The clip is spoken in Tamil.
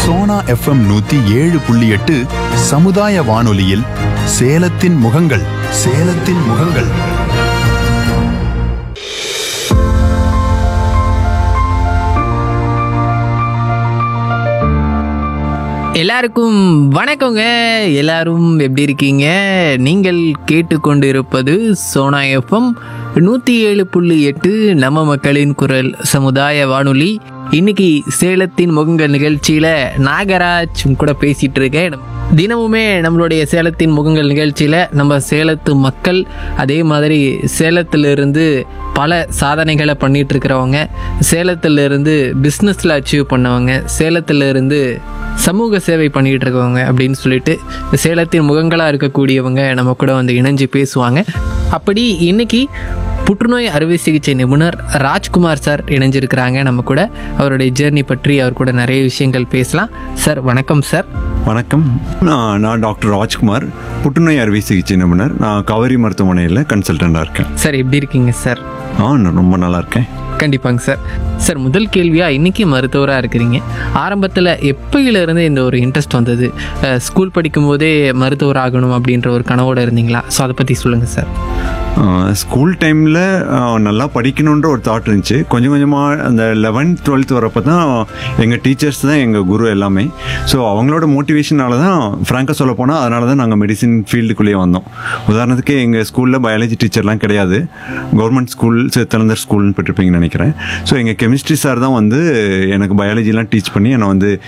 சோனா எஃப்எம் நூத்தி ஏழு புள்ளி எட்டு சமுதாய வானொலியில் சேலத்தின் முகங்கள் சேலத்தின் முகங்கள் எல்லாருக்கும் வணக்கங்க எல்லாரும் எப்படி இருக்கீங்க நீங்கள் கேட்டுக்கொண்டு இருப்பது சோனா எஃப்எம் நூற்றி ஏழு புள்ளி எட்டு நம்ம மக்களின் குரல் சமுதாய வானொலி இன்னைக்கு சேலத்தின் முகங்கள் நிகழ்ச்சியில் நாகராஜ் உங்க கூட பேசிட்டு இருக்கேன் தினமுமே நம்மளுடைய சேலத்தின் முகங்கள் நிகழ்ச்சியில் நம்ம சேலத்து மக்கள் அதே மாதிரி சேலத்திலிருந்து பல சாதனைகளை பண்ணிட்டு இருக்கிறவங்க சேலத்திலிருந்து பிஸ்னஸில் அச்சீவ் பண்ணவங்க சேலத்திலிருந்து சமூக சேவை பண்ணிட்டு இருக்கவங்க அப்படின்னு சொல்லிட்டு சேலத்தின் முகங்களாக இருக்கக்கூடியவங்க நம்ம கூட வந்து இணைஞ்சு பேசுவாங்க அப்படி இன்னைக்கு புற்றுநோய் அறுவை சிகிச்சை நிபுணர் ராஜ்குமார் சார் இணைஞ்சிருக்கிறாங்க நம்ம கூட அவருடைய ஜேர்னி பற்றி அவர் கூட நிறைய விஷயங்கள் பேசலாம் சார் வணக்கம் சார் வணக்கம் நான் நான் டாக்டர் ராஜ்குமார் புற்றுநோய் அறுவை சிகிச்சை நிபுணர் நான் கவரி மருத்துவமனையில் கன்சல்டண்ட்டாக இருக்கேன் சார் எப்படி இருக்கீங்க சார் ஆ நான் ரொம்ப நல்லா இருக்கேன் கண்டிப்பாங்க சார் சார் முதல் கேள்வியாக இன்னைக்கு மருத்துவராக இருக்கிறீங்க ஆரம்பத்தில் எப்பயிலிருந்து இந்த ஒரு இன்ட்ரெஸ்ட் வந்தது அஹ், ஸ்கூல் படிக்கும்போதே மருத்துவர் ஆகணும் அப்படின்ற ஒரு கனவோடு இருந்தீங்களா ஸோ அதை பற்றி சொல்லுங்கள் சார் ஸ்கூல் டைமில் நல்லா படிக்கணுன்ற ஒரு தாட் இருந்துச்சு கொஞ்சம் கொஞ்சமாக அந்த லெவன்த் டுவெல்த் வரப்போ தான் எங்கள் டீச்சர்ஸ் தான் எங்கள் குரு எல்லாமே ஸோ அவங்களோட மோட்டிவேஷனால தான் ஃப்ராங்காக சொல்ல போனால் அதனால தான் நாங்கள் மெடிசின் ஃபீல்டுக்குள்ளேயே வந்தோம் உதாரணத்துக்கு எங்கள் ஸ்கூலில் பயாலஜி டீச்சர்லாம் கிடையாது கவர்மெண்ட் ஸ்கூல் சித்தலந்தர் ஸ்கூல்னு போட்டிருப்பீங்கன்னு நினைக்கிறேன் ஸோ எங்கள் கெமிஸ்ட்ரி சார் தான் வந்து எனக்கு பயாலஜிலாம் டீச் பண்ணி என்னை வந்து